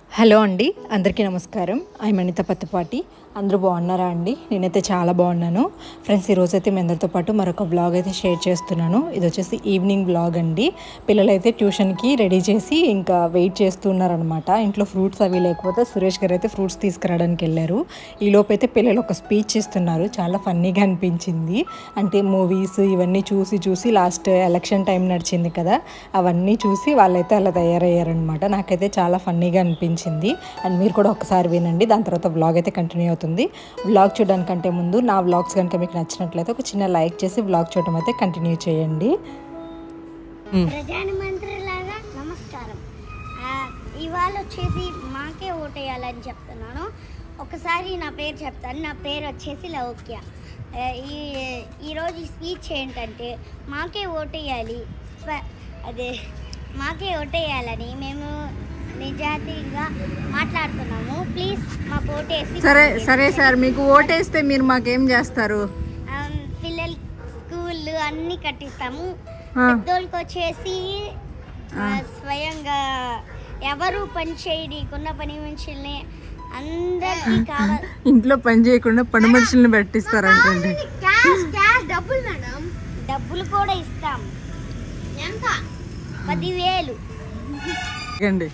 Hello అండి అందరికీ నమస్కారం ఐ మణిత పత్తిపాటి అందరూ బాగున్నారా అండి నేనైతే చాలా బాగున్నాను ఫ్రెండ్స్ ఈరోజు అయితే మీ అందరితో పాటు మరొక బ్లాగ్ అయితే షేర్ చేస్తున్నాను ఇది వచ్చేసి ఈవినింగ్ బ్లాగ్ అండి పిల్లలైతే ట్యూషన్కి రెడీ చేసి ఇంకా వెయిట్ చేస్తున్నారనమాట ఇంట్లో ఫ్రూట్స్ అవి లేకపోతే సురేష్ గారు అయితే ఫ్రూట్స్ తీసుకురావడానికి వెళ్ళారు ఈ లోపు అయితే పిల్లలు ఒక స్పీచ్ ఇస్తున్నారు చాలా ఫన్నీగా అనిపించింది అంటే మూవీస్ ఇవన్నీ చూసి చూసి లాస్ట్ ఎలక్షన్ టైం నడిచింది కదా అవన్నీ చూసి వాళ్ళైతే అలా తయారయ్యారనమాట నాకైతే చాలా ఫన్నీగా అనిపించింది అండ్ మీరు కూడా ఒకసారి వినండి దాని తర్వాత వ్లాగ్ అయితే కంటిన్యూ అవుతుంది వ్లాగ్ చూడడానికంటే ముందు నా వ్లాగ్స్ కనుక మీకు నచ్చినట్లయితే ఒక చిన్న లైక్ చేసి వ్లాగ్ చూడడం అయితే కంటిన్యూ చేయండి ప్రధానమంత్రి లాగా నమస్కారం ఆ, ఇవాళ వచ్చేసి మాకే ఓటేయాలని చెప్తున్నాను ఒకసారి నా పేరు చెప్తాను నా పేరు వచ్చేసి లౌక్య ఆ, ఈ ఈరోజు ఈ స్పీచ్ ఏంటంటే మాకే ఓటేయాలి స్వ- అదే మాకే ఓటేయాలని మేము నిజాయితీగా మాట్లాడుతున్నాము ప్లీజ్ మా ఓటేసి సరే సరే సార్ మీకు ఓటేస్తే మీరు మాకేం చేస్తారు ఆ, పిల్లల స్కూళ్ళు అన్నీ కట్టిస్తాము ఆ. పెద్దోళ్ళకి వచ్చేసి ఆ, స్వయంగా ఎవరు పని చేయకుండా పని మనుషుల్ని అందరికి కావాలి ఇంట్లో పని చేయకుండా పని మనుషుల్ని పెట్టిస్తారంటండి డబ్బులు మేడం డబ్బులు కూడా ఇస్తాం ఎంత పదివేలు అండి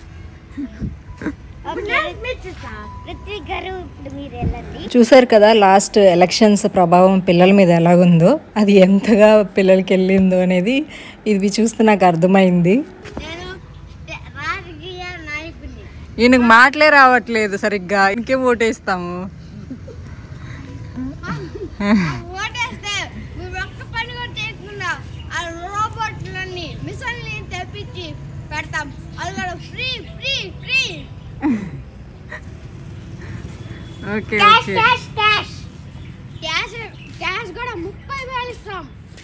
పృథ్వీ గారు ఇప్పుడు మీరు వెళ్ళండి చూసారు కదా లాస్ట్ ఎలక్షన్స్ ప్రభావం పిల్లల మీద ఎలాగుందో అది ఎంతగా పిల్లలకి వెళ్ళిందో అనేది ఇది చూస్తే నాకు అర్థమైంది నేను రాజకీయ నాయకుడిని ఈయనకు మాటలే రావట్లేదు సరిగ్గా ఇంకేం ఓటేస్తాము ఓటేస్తే మీరు ఒక్క పని కూడా చేయకుండా ఆ రోబోట్లన్నీ మిషన్లు తెప్పించి పెడతాం అది కూడా free free free okay cash okay cash cash cash cash కూడా ముప్పై వేలు ఇస్తాం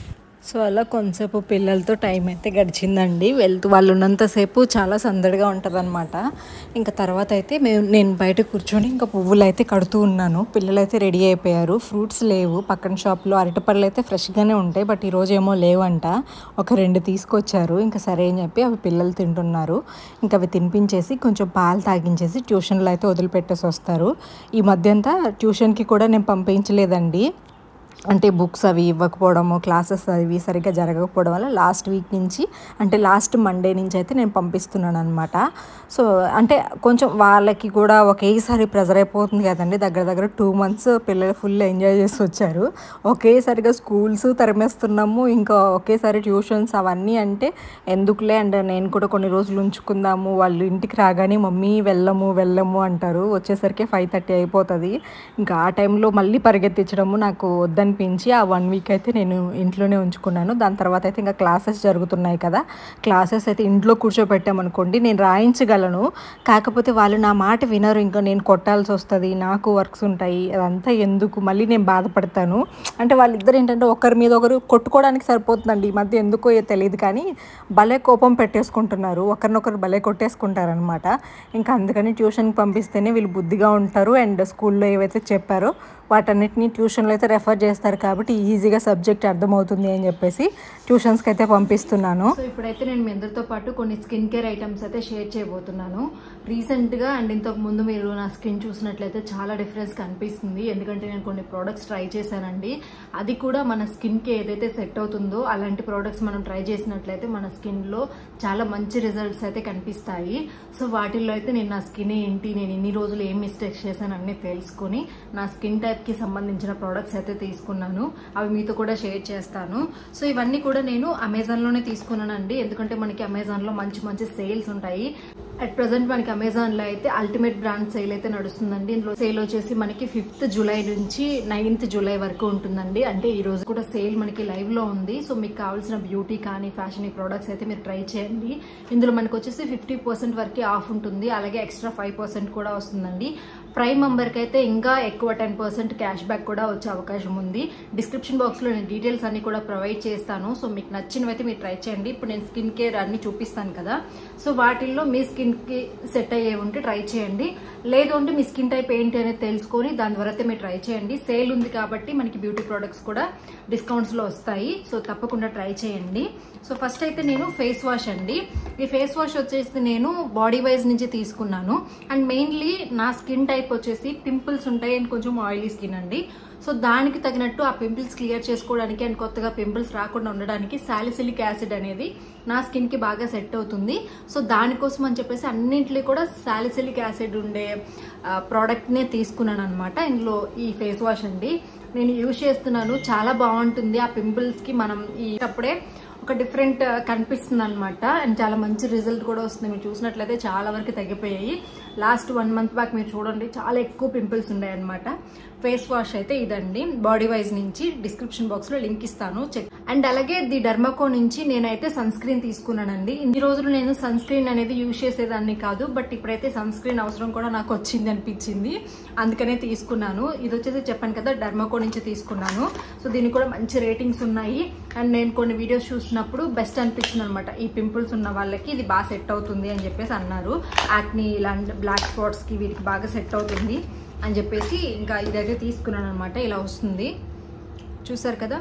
సో అలా కొంతసేపు పిల్లలతో టైం అయితే గడిచిందండి వెళ్తూ వాళ్ళు ఉన్నంతసేపు చాలా సందడిగా ఉంటుందన్నమాట ఇంకా తర్వాత అయితే మేము నేను బయట కూర్చొని ఇంకా పువ్వులు అయితే కడుతూ ఉన్నాను పిల్లలు అయితే రెడీ అయిపోయారు ఫ్రూట్స్ లేవు పక్కన షాప్లో అరటిపళ్ళు అయితే ఫ్రెష్గానే ఉంటాయి బట్ ఈరోజు ఏమో లేవంట ఒక రెండు తీసుకొచ్చారు ఇంకా సరే అని చెప్పి అవి పిల్లలు తింటున్నారు ఇంకా అవి తినిపించేసి కొంచెం పాలు తాగించేసి ట్యూషన్లో అయితే వదిలిపెట్టేసి వస్తారు ఈ మధ్య అంతా ట్యూషన్కి కూడా నేను పంపించలేదండి అంటే బుక్స్ అవి ఇవ్వకపోవడము క్లాసెస్ అవి సరిగ్గా జరగకపోవడం వల్ల లాస్ట్ వీక్ నుంచి అంటే లాస్ట్ మండే నుంచి అయితే నేను పంపిస్తున్నాను అనమాట సో అంటే కొంచెం వాళ్ళకి కూడా ఒకేసారి ప్రెజర్ అయిపోతుంది కదండి దగ్గర దగ్గర టూ మంత్స్ పిల్లలు ఫుల్ ఎంజాయ్ చేసి వచ్చారు ఒకేసారిగా స్కూల్స్ తరిమేస్తున్నాము ఇంకా ఒకేసారి ట్యూషన్స్ అవన్నీ అంటే ఎందుకులే అండ్ నేను కూడా కొన్ని రోజులు ఉంచుకుందాము వాళ్ళు ఇంటికి రాగానే మమ్మీ వెళ్ళము వెళ్ళము అంటారు వచ్చేసరికి ఫైవ్ థర్టీ అయిపోతుంది ఇంకా ఆ టైంలో మళ్ళీ పరిగెత్తించడము నాకు వద్దనిపించి ఆ వన్ వీక్ అయితే నేను ఇంట్లోనే ఉంచుకున్నాను దాని తర్వాత అయితే ఇంకా క్లాసెస్ జరుగుతున్నాయి కదా క్లాసెస్ అయితే ఇంట్లో కూర్చోబెట్టామనుకోండి నేను రాయించగలను కాకపోతే వాళ్ళు నా మాట వినరు ఇంకా నేను కొట్టాల్సి వస్తుంది నాకు వర్క్స్ ఉంటాయి అదంతా ఎందుకు మళ్ళీ నేను బాధపడతాను అంటే వాళ్ళిద్దరు ఏంటంటే ఒకరి మీద ఒకరు కొట్టుకోవడానికి సరిపోతుందండి ఈ మధ్య ఎందుకో ఏ తెలియదు కానీ భలే కోపం పెట్టేసుకుంటున్నారు ఒకరినొకరు భలే కొట్టేసుకుంటారనమాట ఇంకా అందుకని ట్యూషన్కి పంపిస్తేనే వీళ్ళు బుద్ధిగా ఉంటారు అండ్ స్కూల్లో ఏవైతే చెప్పారో వాటన్నిటిని ట్యూషన్లో అయితే రెఫర్ చేస్తారు కాబట్టి ఈజీగా సబ్జెక్ట్ అర్థమవుతుంది అని చెప్పేసి ట్యూషన్స్కి అయితే పంపిస్తున్నాను సో ఇప్పుడైతే నేను మీ అందరితో పాటు కొన్ని స్కిన్ కేర్ ఐటమ్స్ అయితే షేర్ చేయబోతున్నాను రీసెంట్గా అండ్ ఇంతకు ముందు మీరు నా స్కిన్ చూసినట్లయితే చాలా డిఫరెన్స్ కనిపిస్తుంది ఎందుకంటే నేను కొన్ని ప్రోడక్ట్స్ ట్రై చేశానండి అది కూడా మన స్కిన్కి ఏదైతే సెట్ అవుతుందో అలాంటి ప్రోడక్ట్స్ మనం ట్రై చేసినట్లయితే మన స్కిన్లో చాలా మంచి రిజల్ట్స్ అయితే కనిపిస్తాయి సో వాటిల్లో అయితే నేను నా స్కిన్ ఏంటి నేను ఇన్ని రోజులు ఏం మిస్టేక్స్ చేశాను అన్నీ తెలుసుకొని నా స్కిన్ టైప్కి సంబంధించిన ప్రోడక్ట్స్ అయితే తీసుకున్నాను అవి మీతో కూడా షేర్ చేస్తాను సో ఇవన్నీ కూడా నేను అమెజాన్లోనే తీసుకున్నానండి ఎందుకంటే మనకి అమెజాన్లో మంచి మంచి సేల్స్ ఉంటాయి అట్ ప్రజెంట్ మనకి అమెజాన్లో అయితే అల్టిమేట్ బ్రాండ్ సేల్ అయితే నడుస్తుందండి ఇందులో సేల్ వచ్చేసి మనకి ఫిఫ్త్ జూలై నుంచి నైన్త్ జూలై వరకు ఉంటుందండి అంటే ఈ రోజు కూడా సేల్ మనకి లైవ్ లో ఉంది సో మీకు కావాల్సిన బ్యూటీ కానీ ఫ్యాషన్ ప్రోడక్ట్స్ అయితే మీరు ట్రై చేయండి ఇందులో మనకి వచ్చేసి ఫిఫ్టీ పర్సెంట్ వరకు ఆఫ్ ఉంటుంది అలాగే ఎక్స్ట్రా ఫైవ్ పర్సెంట్ కూడా వస్తుందండి ప్రైమ్ మెంబర్కి అయితే ఇంకా ఎక్కువ టెన్ పర్సెంట్ క్యాష్ బ్యాక్ కూడా వచ్చే అవకాశం ఉంది డిస్క్రిప్షన్ బాక్స్లో నేను డీటెయిల్స్ అన్ని కూడా ప్రొవైడ్ చేస్తాను సో మీకు నచ్చినవైతే మీరు ట్రై చేయండి ఇప్పుడు నేను స్కిన్ కేర్ అన్ని చూపిస్తాను కదా సో వాటిల్లో మీ స్కిన్కి సెట్ అయ్యే ఉంటే ట్రై చేయండి లేదు అంటే మీ స్కిన్ టైప్ ఏంటి అనేది తెలుసుకొని దాని ద్వారా అయితే మీరు ట్రై చేయండి సేల్ ఉంది కాబట్టి మనకి బ్యూటీ ప్రోడక్ట్స్ కూడా డిస్కౌంట్స్లో వస్తాయి సో తప్పకుండా ట్రై చేయండి సో ఫస్ట్ అయితే నేను ఫేస్ వాష్ అండి ఈ ఫేస్ వాష్ వచ్చేసి నేను బాడీ వైజ్ నుంచి తీసుకున్నాను అండ్ మెయిన్లీ నా స్కిన్ టైప్ వచ్చేసి పింపుల్స్ ఉంటాయి అండ్ కొంచెం ఆయిలీ స్కిన్ అండి సో దానికి తగినట్టు ఆ పింపుల్స్ క్లియర్ చేసుకోవడానికి అండ్ కొత్తగా పింపుల్స్ రాకుండా ఉండడానికి సాలిసిలిక్ యాసిడ్ అనేది నా స్కిన్కి బాగా సెట్ అవుతుంది సో దానికోసం అని చెప్పేసి అన్నింటిలో కూడా సాలిసిలిక్ యాసిడ్ ఉండే ప్రోడక్ట్నే తీసుకున్నాను అనమాట ఇందులో ఈ ఫేస్ వాష్ అండి నేను యూజ్ చేస్తున్నాను చాలా బాగుంటుంది ఆ పింపుల్స్కి మనం ఈ అప్పుడే ఒక డిఫరెంట్ కనిపిస్తుంది అనమాట అండ్ చాలా మంచి రిజల్ట్ కూడా వస్తుంది మీరు చూసినట్లయితే చాలా వరకు తగ్గిపోయాయి లాస్ట్ వన్ మంత్ బ్యాక్ మీరు చూడండి చాలా ఎక్కువ పింపుల్స్ ఉన్నాయి అనమాట ఫేస్ వాష్ అయితే ఇదండి బాడీ వైజ్ నుంచి డిస్క్రిప్షన్ బాక్స్ లో లింక్ ఇస్తాను చెక్ అండ్ అలాగే ది డర్మకో నుంచి నేనైతే సన్ స్క్రీన్ తీసుకున్నానండి ఇన్ని రోజులు నేను సన్ స్క్రీన్ అనేది యూజ్ చేసేదాన్ని కాదు బట్ ఇప్పుడైతే సన్ స్క్రీన్ అవసరం కూడా నాకు వచ్చింది అనిపించింది అందుకనే తీసుకున్నాను ఇది వచ్చేసి చెప్పాను కదా డర్మకో నుంచి తీసుకున్నాను సో దీనికి కూడా మంచి రేటింగ్స్ ఉన్నాయి అండ్ నేను కొన్ని వీడియోస్ చూసినప్పుడు బెస్ట్ అనిపించింది అనమాట ఈ పింపుల్స్ ఉన్న వాళ్ళకి ఇది బాగా సెట్ అవుతుంది అని చెప్పేసి అన్నారు యాక్ని ఇలాంటి బ్లాక్ స్పాట్స్కి వీటికి బాగా సెట్ అవుతుంది అని చెప్పేసి ఇంకా ఇదైతే తీసుకున్నాను అనమాట ఇలా వస్తుంది చూసారు కదా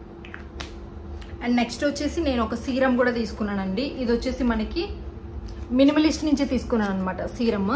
అండ్ నెక్స్ట్ వచ్చేసి నేను ఒక సీరం కూడా తీసుకున్నానండి ఇది వచ్చేసి మనకి మినిమలిస్ట్ నుంచి తీసుకున్నాను అనమాట సీరమ్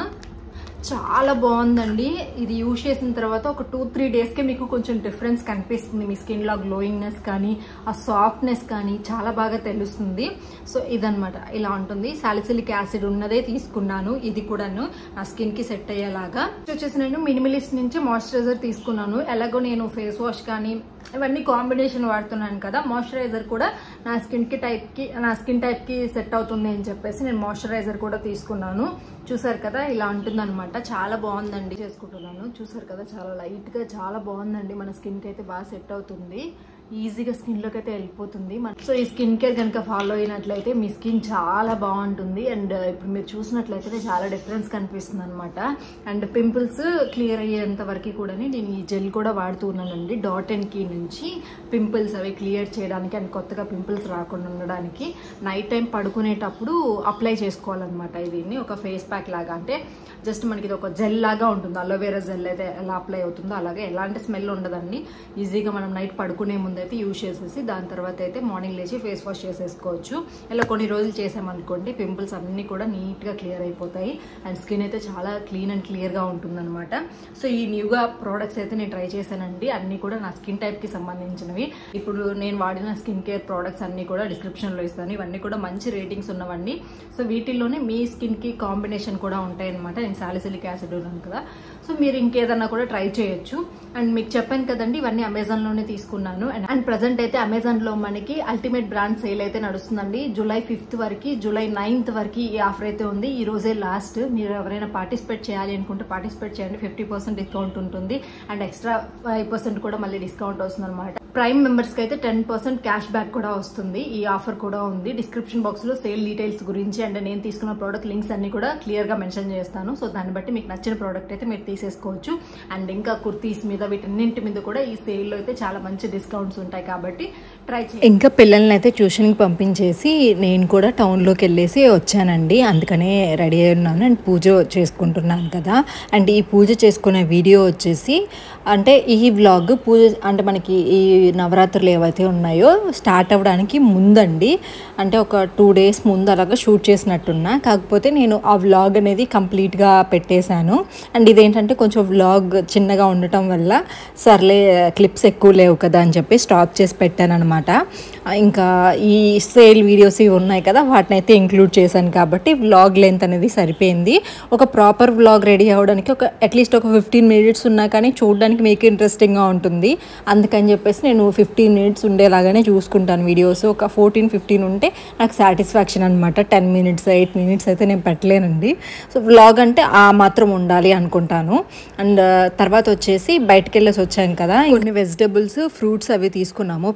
చాలా బాగుందండి ఇది యూజ్ చేసిన తర్వాత ఒక టూ త్రీ డేస్కే మీకు కొంచెం డిఫరెన్స్ కనిపిస్తుంది మీ స్కిన్లో గ్లోయింగ్నెస్ కానీ ఆ సాఫ్ట్నెస్ కానీ చాలా బాగా తెలుస్తుంది సో ఇదనమాట ఇలా ఉంటుంది సాలిసిలిక్ యాసిడ్ ఉన్నదే తీసుకున్నాను ఇది కూడాను నా స్కిన్కి సెట్ అయ్యేలాగా వచ్చేసి నేను మినిమలిస్ట్ నుంచి మాయిశ్చరైజర్ తీసుకున్నాను ఎలాగో నేను ఫేస్ వాష్ కానీ ఇవన్నీ కాంబినేషన్ వాడుతున్నాను కదా మాయిశ్చరైజర్ కూడా నా స్కిన్కి టైప్కి నా స్కిన్ టైప్కి సెట్ అవుతుంది అని చెప్పేసి నేను మాయిశ్చరైజర్ కూడా తీసుకున్నాను చూసారు కదా ఇలా ఉంటుందన్నమాట చాలా బాగుందండి చేసుకుంటున్నాను చూసారు కదా చాలా లైట్గా చాలా బాగుందండి మన స్కిన్కి అయితే బాగా సెట్ అవుతుంది ఈజీగా స్కిన్లోకి అయితే వెళ్ళిపోతుంది మన సో ఈ స్కిన్ కేర్ కనుక ఫాలో అయినట్లయితే మీ స్కిన్ చాలా బాగుంటుంది అండ్ ఇప్పుడు మీరు చూసినట్లయితే చాలా డిఫరెన్స్ కనిపిస్తుంది అనమాట అండ్ పింపుల్స్ క్లియర్ అయ్యేంత వరకు కూడా నేను ఈ జెల్ కూడా వాడుతూ ఉన్నానండి డాట్ అండ్ కీ నుంచి పింపుల్స్ అవి క్లియర్ చేయడానికి అండ్ కొత్తగా పింపుల్స్ రాకుండా ఉండడానికి నైట్ టైం పడుకునేటప్పుడు అప్లై చేసుకోవాలన్నమాట దీన్ని ఒక ఫేస్ ప్యాక్ లాగా అంటే జస్ట్ మనకి ఇది ఒక జెల్ లాగా ఉంటుంది అలోవేరా జెల్ అయితే ఎలా అప్లై అవుతుందో అలాగే ఎలాంటి స్మెల్ ఉండదండి ఈజీగా మనం నైట్ పడుకునే ముందు అయితే యూజ్ చేసేసి దాని తర్వాత అయితే మార్నింగ్ లేచి ఫేస్ వాష్ చేసేసుకోవచ్చు ఇలా కొన్ని రోజులు చేసామనుకోండి పింపుల్స్ అన్నీ కూడా నీట్గా క్లియర్ అయిపోతాయి అండ్ స్కిన్ అయితే చాలా క్లీన్ అండ్ క్లియర్గా ఉంటుందన్నమాట సో ఈ న్యూగా ప్రోడక్ట్స్ అయితే నేను ట్రై చేశానండి అన్నీ కూడా నా స్కిన్ టైప్కి సంబంధించినవి ఇప్పుడు నేను వాడిన స్కిన్ కేర్ ప్రోడక్ట్స్ అన్నీ కూడా డిస్క్రిప్షన్లో ఇస్తాను ఇవన్నీ కూడా మంచి రేటింగ్స్ ఉన్నవండి సో వీటిల్లోనే మీ స్కిన్కి కాంబినేషన్ కూడా ఉంటాయి అనమాట నేను సాలిసిలిక్ యాసిడ్ ఉన్నాను కదా సో మీరు ఇంకేదన్నా కూడా ట్రై చేయొచ్చు అండ్ మీకు చెప్పాను కదండి ఇవన్నీ అమెజాన్లోనే తీసుకున్నాను అండ్ అండ్ ప్రజెంట్ అయితే అమెజాన్లో మనకి అల్టిమేట్ బ్రాండ్ సేల్ అయితే నడుస్తుందండి జూలై ఫిఫ్త్ వరకు జూలై నైన్త్ వరకు ఈ ఆఫర్ అయితే ఉంది ఈ రోజే లాస్ట్ మీరు ఎవరైనా పార్టిసిపేట్ చేయాలి అనుకుంటే పార్టిసిపేట్ చేయండి ఫిఫ్టీ పర్సెంట్ డిస్కౌంట్ ఉంటుంది అండ్ ఎక్స్ట్రా ఫైవ్ పర్సెంట్ కూడా మళ్ళీ డిస్కౌంట్ వస్తుంది అనమాట ప్రైమ్ మెంబర్స్కి అయితే టెన్ పర్సెంట్ క్యాష్ బ్యాక్ కూడా వస్తుంది ఈ ఆఫర్ కూడా ఉంది డిస్క్రిప్షన్ బాక్స్లో సేల్ డీటెయిల్స్ గురించి అండ్ నేను తీసుకున్న ప్రోడక్ట్ లింక్స్ అన్ని కూడా క్లియర్గా మెన్షన్ చేస్తాను సో దాన్ని బట్టి మీకు నచ్చిన ప్రోడక్ట్ అయితే మీరు తీసేసుకోవచ్చు అండ్ ఇంకా కుర్తీస్ మీద వీటన్నింటి మీద కూడా ఈ సేల్లో అయితే చాలా మంచి డిస్కౌంట్స్ ఉంటాయి కాబట్టి ట్రై చేయండి ఇంకా పిల్లల్ని అయితే ట్యూషన్కి పంపించేసి నేను కూడా టౌన్లోకి వెళ్ళేసి వచ్చానండి అందుకనే రెడీ అయి ఉన్నాను అండ్ పూజ చేసుకుంటున్నాను కదా అండ్ ఈ పూజ చేసుకునే వీడియో వచ్చేసి అంటే ఈ వ్లాగ్ పూజ అంటే మనకి ఈ నవరాత్రులు ఏవైతే ఉన్నాయో స్టార్ట్ అవ్వడానికి ముందండి అంటే ఒక టూ డేస్ ముందు అలాగా షూట్ చేసినట్టున్నా కాకపోతే నేను ఆ వ్లాగ్ అనేది కంప్లీట్గా పెట్టేశాను అండ్ ఇదేంటంటే కొంచెం వ్లాగ్ చిన్నగా ఉండటం వల్ల సర్లే క్లిప్స్ ఎక్కువ లేవు కదా అని చెప్పి స్టాప్ చేసి పెట్టాను అనమాట ఇంకా ఈ సేల్ వీడియోస్ ఇవి ఉన్నాయి కదా వాటిని అయితే ఇంక్లూడ్ చేశాను కాబట్టి వ్లాగ్ లెంత్ అనేది సరిపోయింది ఒక ప్రాపర్ వ్లాగ్ రెడీ అవ్వడానికి ఒక అట్లీస్ట్ ఒక ఫిఫ్టీన్ మినిట్స్ ఉన్నా కానీ చూడడానికి మీకు ఇంట్రెస్టింగ్గా ఉంటుంది అందుకని చెప్పేసి నేను ఫిఫ్టీన్ మినిట్స్ ఉండేలాగానే చూసుకుంటాను వీడియోస్ ఒక ఫోర్టీన్ ఫిఫ్టీన్ ఉంటే నాకు సాటిస్ఫాక్షన్ అనమాట టెన్ మినిట్స్ ఎయిట్ మినిట్స్ అయితే నేను పెట్టలేనండి సో వ్లాగ్ అంటే ఆ మాత్రం ఉండాలి అనుకుంటాను అండ్ తర్వాత వచ్చేసి బయటకు వెళ్ళేసి వచ్చాం కదా కొన్ని వెజిటబుల్స్ ఫ్రూట్స్ అవి తీసుకున్నాము పిల్లలకి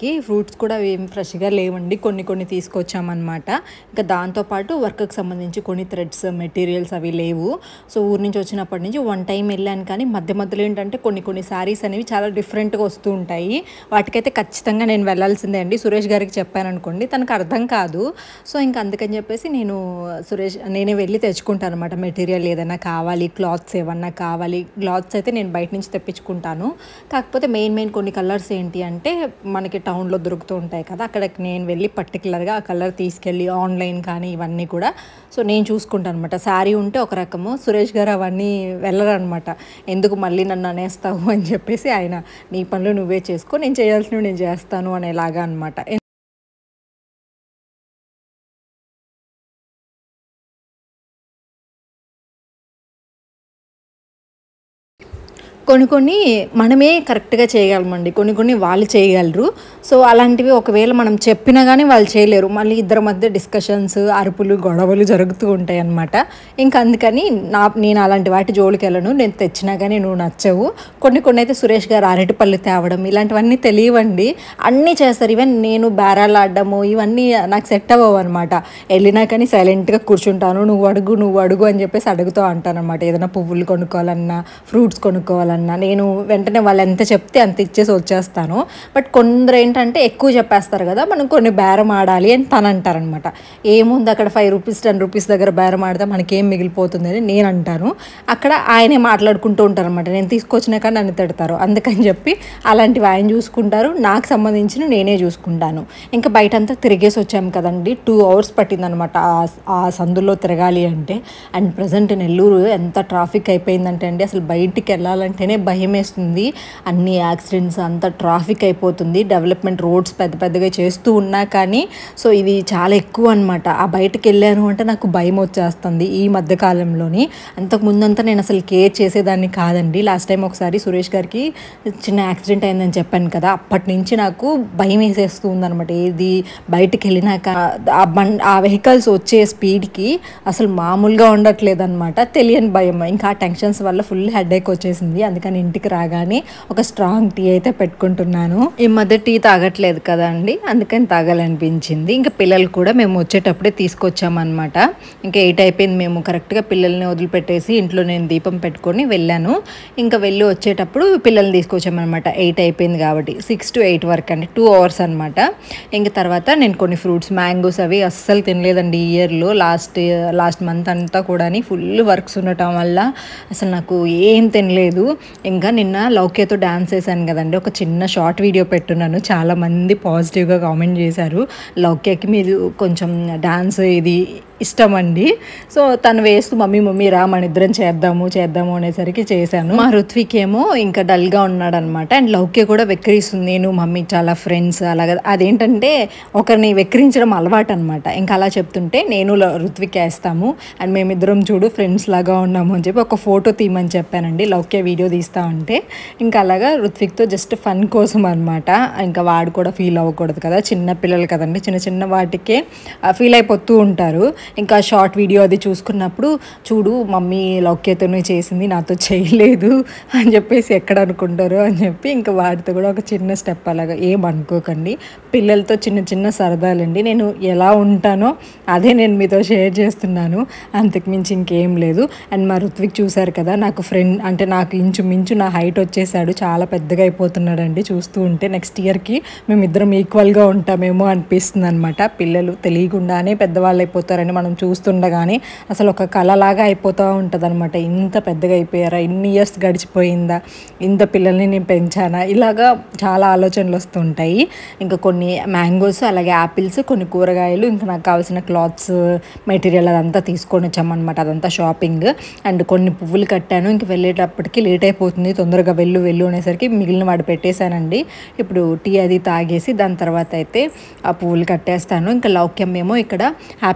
మనకి ఫ్రూట్స్ కూడా ఏం ఫ్రెష్గా లేవండి కొన్ని కొన్ని తీసుకొచ్చామన్నమాట ఇంకా దాంతోపాటు వర్క్కి సంబంధించి కొన్ని థ్రెడ్స్ మెటీరియల్స్ అవి లేవు సో ఊరి నుంచి వచ్చినప్పటి నుంచి వన్ టైం వెళ్ళాను కానీ మధ్య మధ్యలో ఏంటంటే కొన్ని కొన్ని శారీస్ అనేవి చాలా డిఫరెంట్గా వస్తూ ఉంటాయి వాటికైతే ఖచ్చితంగా నేను వెళ్ళాల్సిందే అండి సురేష్ గారికి చెప్పాను అనుకోండి తనకు అర్థం కాదు సో ఇంకా అందుకని చెప్పేసి నేను సురేష్ నేనే వెళ్ళి తెచ్చుకుంటాను అనమాట మెటీరియల్ ఏదైనా కావాలి క్లాత్స్ ఏమన్నా కావాలి క్లాత్స్ అయితే నేను బయట నుంచి తెప్పించుకుంటాను కాకపోతే మెయిన్ మెయిన్ కొన్ని కలర్స్ ఏంటి అంటే మనకి టౌన్లో దొరుకుతూ ఉంటాయి కదా అక్కడికి నేను వెళ్ళి పర్టికులర్గా ఆ కలర్ తీసుకెళ్ళి ఆన్లైన్ కానీ ఇవన్నీ కూడా సో నేను చూసుకుంటాను అనమాట శారీ ఉంటే ఒక రకము సురేష్ గారు అవన్నీ వెళ్ళరనమాట ఎందుకు మళ్ళీ నన్ను అనేస్తావు అని చెప్పేసి ఆయన నీ పనులు నువ్వే చేసుకో నేను చేయాల్సినవి నేను చేస్తాను అనేలాగా అనమాట కొన్ని కొన్ని మనమే కరెక్ట్గా చేయగలమండి కొన్ని కొన్ని వాళ్ళు చేయగలరు సో అలాంటివి ఒకవేళ మనం చెప్పినా కానీ వాళ్ళు చేయలేరు మళ్ళీ ఇద్దరి మధ్య డిస్కషన్స్ అరుపులు గొడవలు జరుగుతూ ఉంటాయి అన్నమాట ఇంకా అందుకని నా నేను అలాంటి వాటి జోలికి వెళ్ళను నేను తెచ్చినా కానీ నువ్వు నచ్చవు కొన్ని కొన్ని అయితే సురేష్ గారు అరటిపళ్ళు తేవడం ఇలాంటివన్నీ తెలియవండి అన్నీ చేస్తారు ఈవెన్ నేను బేరాలు ఆడడము ఇవన్నీ నాకు సెట్ అవ్వవు అనమాట వెళ్ళినా కానీ సైలెంట్గా కూర్చుంటాను నువ్వు అడుగు నువ్వు అడుగు అని చెప్పేసి అడుగుతూ ఉంటాను అనమాట ఏదైనా పువ్వులు కొనుక్కోవాలన్నా ఫ్రూట్స్ కొనుక్కోవాలన్నా నేను వెంటనే వాళ్ళు ఎంత చెప్తే అంత ఇచ్చేసి వచ్చేస్తాను బట్ కొందరు ఏంటంటే ఎక్కువ చెప్పేస్తారు కదా మనం కొన్ని బేరం ఆడాలి అని తను అంటారనమాట ఏముంది అక్కడ ఫైవ్ రూపీస్ టెన్ రూపీస్ దగ్గర బేరం ఆడితే మనకేం మిగిలిపోతుంది అని నేను అంటాను అక్కడ ఆయనే మాట్లాడుకుంటూ ఉంటారు అనమాట నేను తీసుకొచ్చినాక నన్ను తిడతారు అందుకని చెప్పి అలాంటివి ఆయన చూసుకుంటారు నాకు సంబంధించిన నేనే చూసుకుంటాను ఇంకా బయట అంతా తిరిగేసి వచ్చాము కదండి టూ అవర్స్ పట్టిందనమాట ఆ- ఆ సందులో తిరగాలి అంటే అండ్ ప్రజెంట్ నెల్లూరు ఎంత ట్రాఫిక్ అయిపోయిందంటే అండి అసలు బయటికి వెళ్ళాలంటేనే భయం వేస్తుంది అన్ని యాక్సిడెంట్స్ అంత ట్రాఫిక్ అయిపోతుంది డెవలప్మెంట్ రోడ్స్ పెద్ద పెద్దగా చేస్తూ ఉన్నా కానీ సో ఇది చాలా ఎక్కువ అనమాట ఆ బయటకు వెళ్ళాను అంటే నాకు భయం వచ్చేస్తుంది ఈ మధ్య కాలంలోని అంతకు ముందంతా నేను అసలు కేర్ చేసేదాన్ని కాదండి లాస్ట్ టైం ఒకసారి సురేష్ గారికి చిన్న యాక్సిడెంట్ అయిందని చెప్పాను కదా అప్పటి నుంచి నాకు భయం వేసేస్తూ ఉందన్నమాట ఏది బయటికి వెళ్ళినాక ఆ బం ఆ వెహికల్స్ వచ్చే స్పీడ్కి అసలు మామూలుగా ఉండట్లేదు అనమాట తెలియని భయం ఇంకా ఆ టెన్షన్స్ వల్ల ఫుల్ హెడేక్ వచ్చేసింది అందుకని ఇంటికి రాగానే ఒక స్ట్రాంగ్ టీ అయితే పెట్టుకుంటున్నాను ఈ మధ్య టీ తాగట్లేదు కదా అండి అందుకని తాగాలనిపించింది ఇంకా పిల్లలు కూడా మేము వచ్చేటప్పుడే తీసుకొచ్చామన్నమాట ఇంకా ఎయిట్ అయిపోయింది మేము కరెక్ట్గా పిల్లల్ని వదిలిపెట్టేసి ఇంట్లో నేను దీపం పెట్టుకొని వెళ్ళాను ఇంకా వెళ్ళి వచ్చేటప్పుడు పిల్లల్ని తీసుకొచ్చామన్నమాట ఎయిట్ అయిపోయింది కాబట్టి సిక్స్ టు ఎయిట్ వరకు అండి టూ అవర్స్ అనమాట ఇంకా తర్వాత నేను కొన్ని ఫ్రూట్స్ మ్యాంగోస్ అవి అస్సలు తినలేదండి ఈ ఇయర్లో లాస్ట్ లాస్ట్ మంత్ అంతా కూడా ఫుల్ వర్క్స్ ఉండటం వల్ల అసలు నాకు ఏం తినలేదు ఇంకా నిన్న లౌక్యతో డాన్స్ వేసాను కదండి ఒక చిన్న షార్ట్ వీడియో పెట్టున్నాను చాలా మంది పాజిటివ్గా కామెంట్ చేశారు లౌక్యకి మీరు కొంచెం డాన్స్ ఇది ఇష్టం అండి సో తను వేస్తూ మమ్మీ మమ్మీ రా మన ఇద్దరం చేద్దాము చేద్దాము అనేసరికి చేశాను మా ఋత్విక్ ఏమో ఇంకా డల్గా ఉన్నాడు అనమాట అండ్ లౌక్య కూడా వెక్కిరిస్తుంది నేను మమ్మీ చాలా ఫ్రెండ్స్ అలాగా అదేంటంటే ఒకరిని వెక్కిరించడం అలవాటు అనమాట ఇంకా అలా చెప్తుంటే నేను ల- ఋత్విక్ వేస్తాము అండ్ మేమిద్దరం చూడు ఫ్రెండ్స్ లాగా ఉన్నాము అని చెప్పి ఒక ఫోటో తీయమని చెప్పానండి లౌక్య వీడియో తీస్తా ఉంటే ఇంకా అలాగా ఋత్విక్తో జస్ట్ ఫన్ కోసం అనమాట ఇంకా వాడు కూడా ఫీల్ అవ్వకూడదు కదా చిన్న పిల్లలు కదండి చిన్న చిన్న వాటికే ఫీల్ అయిపోతూ ఉంటారు ఇంకా షార్ట్ వీడియో అది చూసుకున్నప్పుడు చూడు మమ్మీ లౌక్యతోనే చేసింది నాతో చేయలేదు అని చెప్పేసి ఎక్కడ అనుకుంటారు అని చెప్పి ఇంకా వాడితో కూడా ఒక చిన్న స్టెప్ అలాగా ఏం అనుకోకండి పిల్లలతో చిన్న చిన్న సరదాలండి నేను ఎలా ఉంటానో అదే నేను మీతో షేర్ చేస్తున్నాను అంతకు మించి ఇంకేం లేదు అండ్ మా ఋత్విక్ చూశారు కదా నాకు ఫ్రెండ్ అంటే నాకు ఇంచుమించు నా హైట్ వచ్చేసాడు చాలా పెద్దగా అయిపోతున్నాడండి చూస్తూ ఉంటే నెక్స్ట్ ఇయర్కి మేమిద్దరం ఈక్వల్గా ఉంటామేమో అనిపిస్తుంది అనమాట పిల్లలు తెలియకుండానే పెద్దవాళ్ళు అయిపోతారని మనం చూస్తుండగానే అసలు ఒక కళలాగా అయిపోతూ ఉంటుంది అనమాట ఇంత పెద్దగా అయిపోయారా ఇన్ని ఇయర్స్ గడిచిపోయిందా ఇంత పిల్లల్ని నేను పెంచానా ఇలాగా చాలా ఆలోచనలు వస్తుంటాయి ఇంకా కొన్ని మ్యాంగోస్ అలాగే యాపిల్స్ కొన్ని కూరగాయలు ఇంకా నాకు కావాల్సిన క్లాత్స్ మెటీరియల్ అదంతా తీసుకొని వచ్చామన్నమాట అదంతా షాపింగ్ అండ్ కొన్ని పువ్వులు కట్టాను ఇంక వెళ్ళేటప్పటికి లేట్ అయిపోతుంది తొందరగా వెళ్ళు వెళ్ళు అనేసరికి మిగిలిన వాడు పెట్టేశానండి ఇప్పుడు టీ అది తాగేసి దాని తర్వాత అయితే ఆ పువ్వులు కట్టేస్తాను ఇంకా లౌక్యం ఏమో ఇక్కడ యాపిల్స్ కట్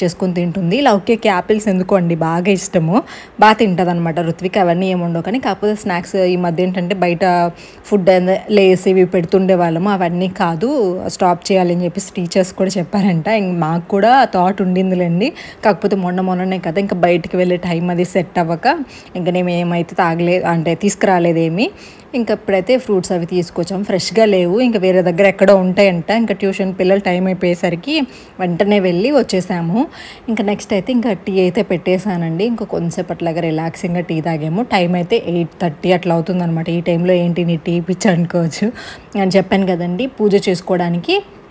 చేసుకొని తింటుంది లౌక్యకి యాపిల్స్ ఎందుకో అండి బాగా ఇష్టము బాగా తింటుంది అనమాట ఋత్విక్ అవన్నీ ఏముండవు కానీ కాకపోతే స్నాక్స్ ఈ మధ్య ఏంటంటే బయట ఫుడ్ లేస్ ఇవి పెడుతుండే వాళ్ళము అవన్నీ కాదు స్టాప్ చేయాలని చెప్పేసి టీచర్స్ కూడా చెప్పారంట ఇంక మాకు కూడా థాట్ ఉండిందిలేండి కాకపోతే మొన్న మొన్ననే కదా ఇంకా బయటికి వెళ్ళే టైం అది సెట్ అవ్వక ఇంకా నేను ఏమైతే తాగలే అంటే తీసుకురాలేదేమి ఇంకా ఇప్పుడైతే ఫ్రూట్స్ అవి తీసుకొచ్చాం ఫ్రెష్గా లేవు ఇంకా వేరే దగ్గర ఎక్కడో ఉంటాయంట ఇంకా ట్యూషన్ పిల్లలు టైం అయిపోయేసరికి వెంటనే వెళ్ళి వచ్చేసాము ఇంకా నెక్స్ట్ అయితే ఇంకా టీ అయితే పెట్టేశానండి ఇంకా కొంతసేపు అట్లాగా రిలాక్సింగ్గా టీ తాగాము టైం అయితే ఎయిట్ థర్టీ అట్లా అవుతుందన్నమాట ఈ టైంలో ఏంటి నీ టీ పిచ్చి అనుకోవచ్చు నేను చెప్పాను కదండి పూజ చేసుకోవడానికి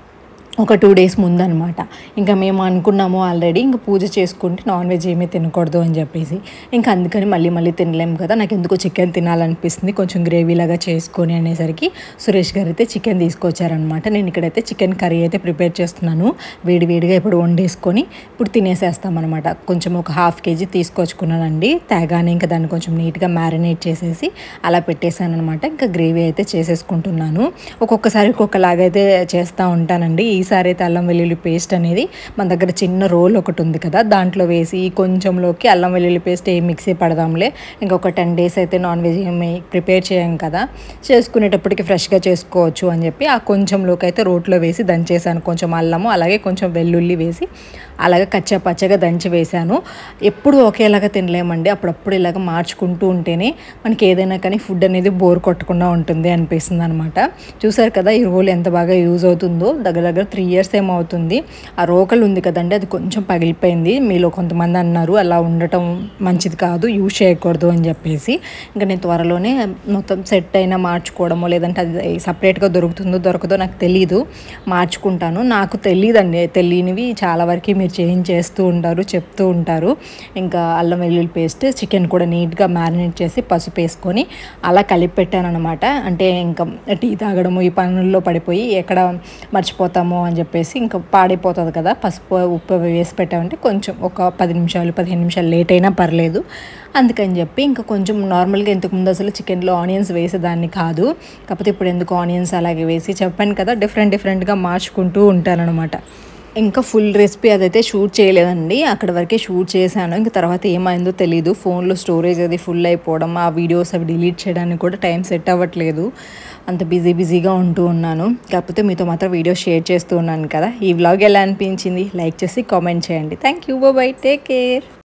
ఒక టూ డేస్ ముందనమాట ఇంకా మేము అనుకున్నాము ఆల్రెడీ ఇంకా పూజ చేసుకుంటే నాన్ వెజ్ ఏమీ తినకూడదు అని చెప్పేసి ఇంకా అందుకని మళ్ళీ మళ్ళీ తినలేము కదా నాకు ఎందుకో చికెన్ తినాలనిపిస్తుంది కొంచెం గ్రేవీ లాగా చేసుకొని అనేసరికి సురేష్ గారు అయితే చికెన్ తీసుకొచ్చారనమాట నేను ఇక్కడైతే చికెన్ కర్రీ అయితే ప్రిపేర్ చేస్తున్నాను వేడి వేడిగా ఇప్పుడు వండేసుకొని ఇప్పుడు తినేసేస్తామన్నమాట కొంచెం ఒక హాఫ్ కేజీ తీసుకొచ్చుకున్నానండి తేగానే ఇంకా దాన్ని కొంచెం నీట్గా మ్యారినేట్ చేసేసి అలా పెట్టేశాను అనమాట ఇంకా గ్రేవీ అయితే చేసేసుకుంటున్నాను ఒక్కొక్కసారి ఒక్కొక్కలాగైతే చేస్తూ ఉంటానండి ఈసారి అయితే అల్లం వెల్లుల్లి పేస్ట్ అనేది మన దగ్గర చిన్న రోల్ ఒకటి ఉంది కదా దాంట్లో వేసి కొంచెంలోకి అల్లం వెల్లుల్లి పేస్ట్ ఏ మిక్సీ పడదాంలే ఇంకొక టెన్ డేస్ అయితే నాన్ వెజ్ ఏమి ప్రిపేర్ చేయం కదా చేసుకునేటప్పటికి ఫ్రెష్గా చేసుకోవచ్చు అని చెప్పి ఆ కొంచెంలోకి అయితే రోట్లో వేసి దంచేసాను కొంచెం అల్లము అలాగే కొంచెం వెల్లుల్లి వేసి అలాగే కచ్చా పచ్చగా దంచి వేశాను ఎప్పుడు ఒకేలాగా తినలేమండి అప్పుడప్పుడు ఇలాగ మార్చుకుంటూ ఉంటేనే మనకి ఏదైనా కానీ ఫుడ్ అనేది బోర్ కొట్టకుండా ఉంటుంది అనిపిస్తుంది అనమాట చూసారు కదా ఈ రోల్ ఎంత బాగా యూజ్ అవుతుందో దగ్గర దగ్గర త్రీ ఇయర్స్ ఏమవుతుంది ఆ రోకలు ఉంది కదండి అది కొంచెం పగిలిపోయింది మీలో కొంతమంది అన్నారు అలా ఉండటం మంచిది కాదు యూజ్ చేయకూడదు అని చెప్పేసి ఇంకా నేను త్వరలోనే మొత్తం సెట్ అయినా మార్చుకోవడమో లేదంటే అది సపరేట్గా దొరుకుతుందో దొరకదో నాకు తెలియదు మార్చుకుంటాను నాకు తెలియదండి తెలియనివి చాలా వరకు మీరు చేంజ్ చేస్తూ ఉంటారు చెప్తూ ఉంటారు ఇంకా అల్లం వెల్లుల్లి పేస్ట్ చికెన్ కూడా నీట్గా మ్యారినేట్ చేసి పసుపు వేసుకొని అలా కలిపి పెట్టాను అనమాట అంటే ఇంకా టీ తాగడము ఈ పనుల్లో పడిపోయి ఎక్కడ మర్చిపోతామో అని చెప్పేసి ఇంకా పాడైపోతుంది కదా పసుపు ఉప్పు అవి వేసి పెట్టామంటే కొంచెం ఒక పది నిమిషాలు పదిహేను నిమిషాలు లేట్ అయినా పర్లేదు అందుకని చెప్పి ఇంకా కొంచెం నార్మల్గా ఇంతకుముందు అసలు చికెన్లో ఆనియన్స్ వేసేదాన్ని కాదు కాకపోతే ఇప్పుడు ఎందుకు ఆనియన్స్ అలాగే వేసి చెప్పాను కదా డిఫరెంట్ డిఫరెంట్గా మార్చుకుంటూ ఉంటానన్నమాట ఇంకా ఫుల్ రెసిపీ అదైతే షూట్ చేయలేదండి అక్కడ వరకే షూట్ చేశాను ఇంకా తర్వాత ఏమైందో తెలియదు ఫోన్లో స్టోరేజ్ అది ఫుల్ అయిపోవడం ఆ వీడియోస్ అవి డిలీట్ చేయడానికి కూడా టైం సెట్ అవ్వట్లేదు అంత బిజీ బిజీగా ఉంటూ ఉన్నాను కాకపోతే మీతో మాత్రం వీడియో షేర్ చేస్తూ ఉన్నాను కదా ఈ వ్లాగ్ ఎలా అనిపించింది లైక్ చేసి కామెంట్ చేయండి thank you bye take care